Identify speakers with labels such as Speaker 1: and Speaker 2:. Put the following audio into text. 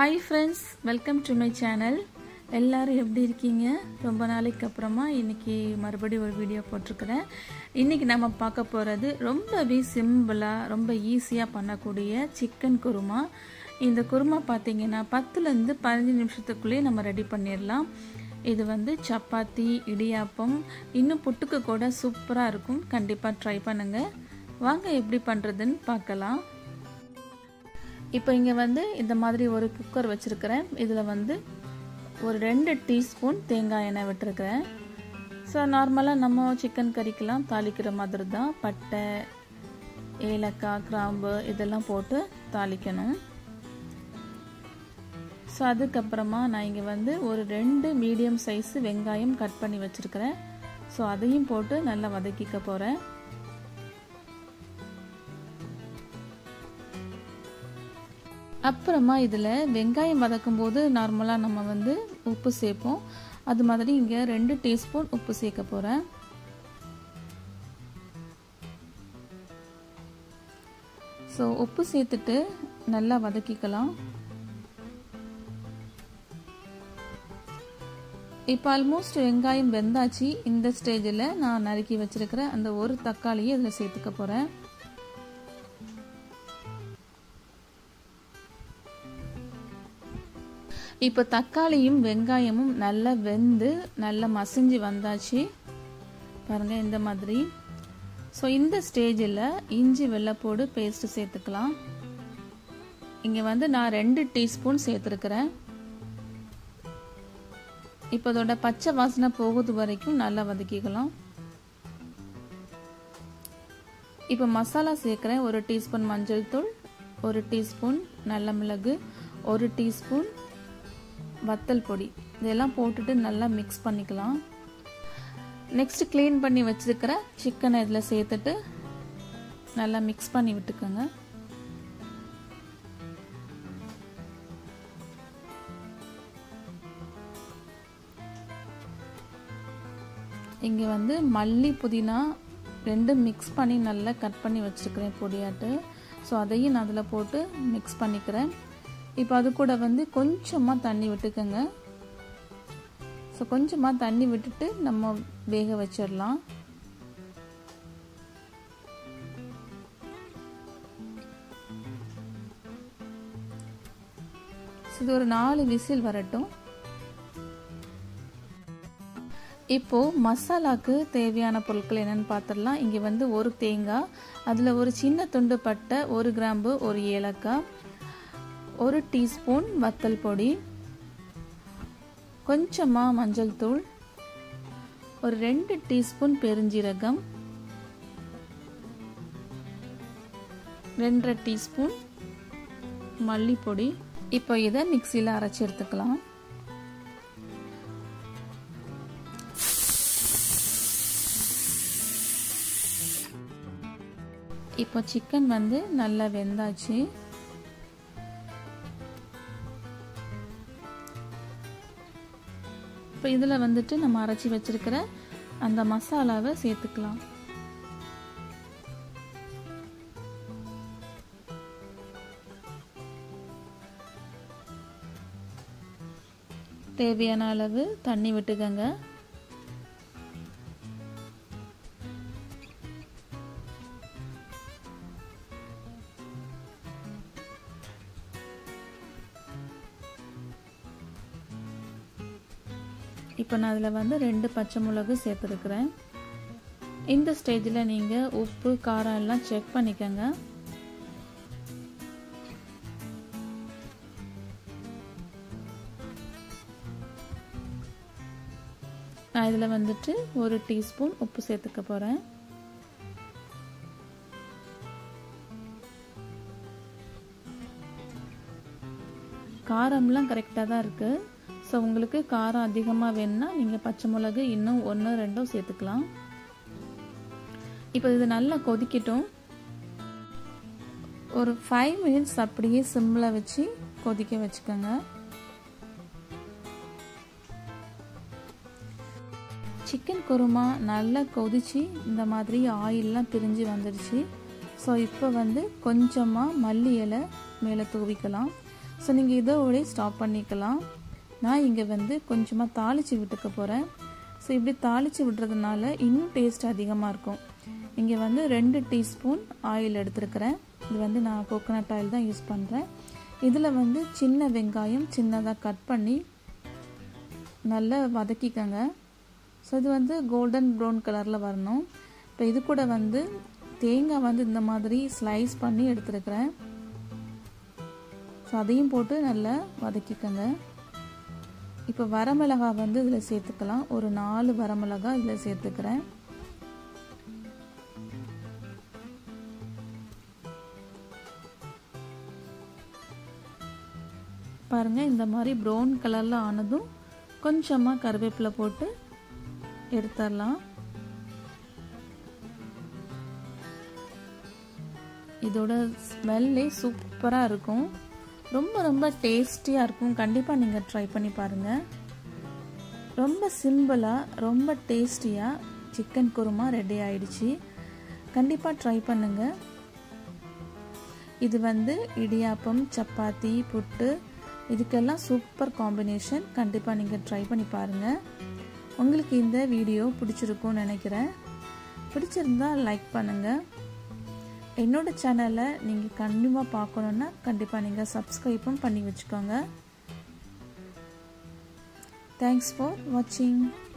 Speaker 1: hi friends welcome to my channel எல்லாரும் எப்படி இருக்கீங்க ரொம்ப நாளைக்கு அப்புறமா இன்னைக்கு மறுபடியும் ஒரு வீடியோ போட்டிருக்கிறேன் இன்னைக்கு நம்ம பார்க்க போகிறது ரொம்பவே சிம்பிளாக ரொம்ப ஈஸியாக பண்ணக்கூடிய சிக்கன் குருமா இந்த குருமா பார்த்தீங்கன்னா பத்துலேருந்து பதினஞ்சு நிமிஷத்துக்குள்ளேயே நம்ம ரெடி பண்ணிடலாம் இது வந்து சப்பாத்தி இடியாப்பம் இன்னும் புட்டுக்கு கூட சூப்பராக இருக்கும் கண்டிப்பாக ட்ரை பண்ணுங்கள் வாங்க எப்படி பண்ணுறதுன்னு பார்க்கலாம் இப்போ இங்கே வந்து இந்த மாதிரி ஒரு குக்கர் வச்சுருக்கிறேன் இதில் வந்து ஒரு ரெண்டு டீஸ்பூன் தேங்காய் எண்ணெய் விட்டுருக்கிறேன் ஸோ நார்மலாக நம்ம சிக்கன் கறிக்கெலாம் தாளிக்கிற மாதிரி தான் பட்டை ஏலக்காய் கிராம்பு இதெல்லாம் போட்டு தாளிக்கணும் ஸோ அதுக்கப்புறமா நான் இங்கே வந்து ஒரு ரெண்டு மீடியம் சைஸு வெங்காயம் கட் பண்ணி வச்சுருக்கிறேன் ஸோ அதையும் போட்டு நல்லா வதக்கிக்க போகிறேன் அப்புறமா இதில் வெங்காயம் வதக்கும் போது நார்மலாக நம்ம வந்து உப்பு சேர்ப்போம் அது மாதிரி இங்கே ரெண்டு டீஸ்பூன் உப்பு சேர்க்க போகிறேன் ஸோ உப்பு சேர்த்துட்டு நல்லா வதக்கிக்கலாம் இப்போ ஆல்மோஸ்ட் வெங்காயம் வெந்தாச்சு இந்த ஸ்டேஜில் நான் நறுக்கி வச்சிருக்கிற அந்த ஒரு தக்காளியை இதில் சேர்த்துக்க போகிறேன் இப்போ தக்காளியும் வெங்காயமும் நல்லா வெந்து நல்லா மசிஞ்சு வந்தாச்சு பாருங்கள் இந்த மாதிரி ஸோ இந்த ஸ்டேஜில் இஞ்சி வெள்ளைப்பூடு பேஸ்ட்டு சேர்த்துக்கலாம் இங்கே வந்து நான் ரெண்டு டீஸ்பூன் சேர்த்துருக்குறேன் இப்போ அதோட பச்சை வாசனை போகுது வரைக்கும் நல்லா வதக்கிக்கலாம் இப்போ மசாலா சேர்க்குறேன் ஒரு டீஸ்பூன் மஞ்சள் தூள் ஒரு டீஸ்பூன் நல்ல மிளகு ஒரு டீஸ்பூன் வத்தல் பொடி இதெல்லாம் போட்டுட்டு நல்லா மிக்ஸ் பண்ணிக்கலாம் நெக்ஸ்ட் க்ளீன் பண்ணி வச்சுருக்கிற சிக்கனை இதில் சேர்த்துட்டு நல்லா மிக்ஸ் பண்ணி விட்டுக்கோங்க இங்கே வந்து மல்லி புதினா ரெண்டும் மிக்ஸ் பண்ணி நல்லா கட் பண்ணி வச்சுருக்கிறேன் பொடியாட்டு ஸோ அதையும் நான் அதில் போட்டு மிக்ஸ் பண்ணிக்கிறேன் இப்போ அது கூட வந்து கொஞ்சமாக தண்ணி விட்டுக்கோங்க ஸோ கொஞ்சமாக தண்ணி விட்டுட்டு நம்ம வேக வச்சிடலாம் இது ஒரு நாலு விசில் வரட்டும் இப்போ மசாலாக்கு தேவையான பொருட்கள் என்னென்னு பார்த்துடலாம் இங்கே வந்து ஒரு தேங்காய் அதில் ஒரு சின்ன துண்டு பட்டை ஒரு கிராம்பு ஒரு ஏலக்காய் ஒரு டீஸ்பூன் வத்தல் பொடி கொஞ்சமாக மஞ்சள் தூள் ஒரு ரெண்டு டீஸ்பூன் பெருஞ்சீரகம் ரெண்டரை டீஸ்பூன் மல்லிப்பொடி இப்போ இதை மிக்சியில் அரைச்சி எடுத்துக்கலாம் இப்போ சிக்கன் வந்து நல்லா வெந்தாச்சு இப்போ இதில் வந்துட்டு நம்ம அரைச்சி வச்சிருக்கிற அந்த மசாலாவை சேர்த்துக்கலாம் தேவையான அளவு தண்ணி விட்டுக்கங்க இப்போ நான் அதில் வந்து ரெண்டு பச்சை மிளகு சேர்த்துருக்குறேன் இந்த ஸ்டேஜில் நீங்கள் உப்பு காரம் எல்லாம் செக் பண்ணிக்கோங்க நான் இதில் வந்துட்டு ஒரு டீஸ்பூன் உப்பு சேர்த்துக்க போகிறேன் காரம்லாம் கரெக்டாக தான் இருக்குது ஸோ உங்களுக்கு காரம் அதிகமாக வேணும்னா நீங்கள் பச்சை மிளகு இன்னும் ஒன்று ரெண்டும் சேர்த்துக்கலாம் இப்போ இது நல்லா கொதிக்கட்டும் ஒரு ஃபைவ் மினிட்ஸ் அப்படியே சிம்மில் வச்சு கொதிக்க வச்சுக்கோங்க சிக்கன் குருமா நல்லா கொதிச்சு இந்த மாதிரி ஆயிலெலாம் பிரிஞ்சு வந்துடுச்சு ஸோ இப்போ வந்து கொஞ்சமாக மல்லி இலை மேலே தூவிக்கலாம் ஸோ நீங்கள் இதோட ஸ்டாப் பண்ணிக்கலாம் நான் இங்கே வந்து கொஞ்சமாக தாளித்து விட்டுக்க போகிறேன் ஸோ இப்படி தாளித்து விடுறதுனால இன்னும் டேஸ்ட் அதிகமாக இருக்கும் இங்கே வந்து ரெண்டு டீஸ்பூன் ஆயில் எடுத்துருக்கிறேன் இது வந்து நான் கோகோனட் ஆயில் தான் யூஸ் பண்ணுறேன் இதில் வந்து சின்ன வெங்காயம் சின்னதாக கட் பண்ணி நல்லா வதக்கிக்கங்க ஸோ இது வந்து கோல்டன் ப்ரௌன் கலரில் வரணும் இப்போ இது கூட வந்து தேங்காய் வந்து இந்த மாதிரி ஸ்லைஸ் பண்ணி எடுத்துருக்கிறேன் ஸோ அதையும் போட்டு நல்லா வதக்கிக்கங்க இப்போ வரமிளகாய் வந்து இதில் சேர்த்துக்கலாம் ஒரு நாலு வரமிளகாய் இதில் சேர்த்துக்கிறேன் பாருங்கள் இந்த மாதிரி ப்ரௌன் கலரில் ஆனதும் கொஞ்சமாக கருவேப்பிலை போட்டு எடுத்துடலாம் இதோட ஸ்மெல்லே சூப்பராக இருக்கும் ரொம்ப ரொம்ப டேஸ்டியாக இருக்கும் கண்டிப்பாக நீங்கள் ட்ரை பண்ணி பாருங்கள் ரொம்ப சிம்பிளாக ரொம்ப டேஸ்டியாக சிக்கன் குருமா ரெடி ஆயிடுச்சு கண்டிப்பாக ட்ரை பண்ணுங்கள் இது வந்து இடியாப்பம் சப்பாத்தி புட்டு இதுக்கெல்லாம் சூப்பர் காம்பினேஷன் கண்டிப்பாக நீங்கள் ட்ரை பண்ணி பாருங்கள் உங்களுக்கு இந்த வீடியோ பிடிச்சிருக்கும்னு நினைக்கிறேன் பிடிச்சிருந்தா லைக் பண்ணுங்கள் என்னோட சேனலை நீங்கள் கண்டிப்பாக பார்க்கணுன்னா கண்டிப்பாக நீங்கள் சப்ஸ்கிரைப்பும் பண்ணி வச்சுக்கோங்க தேங்க்ஸ் ஃபார் வாட்சிங்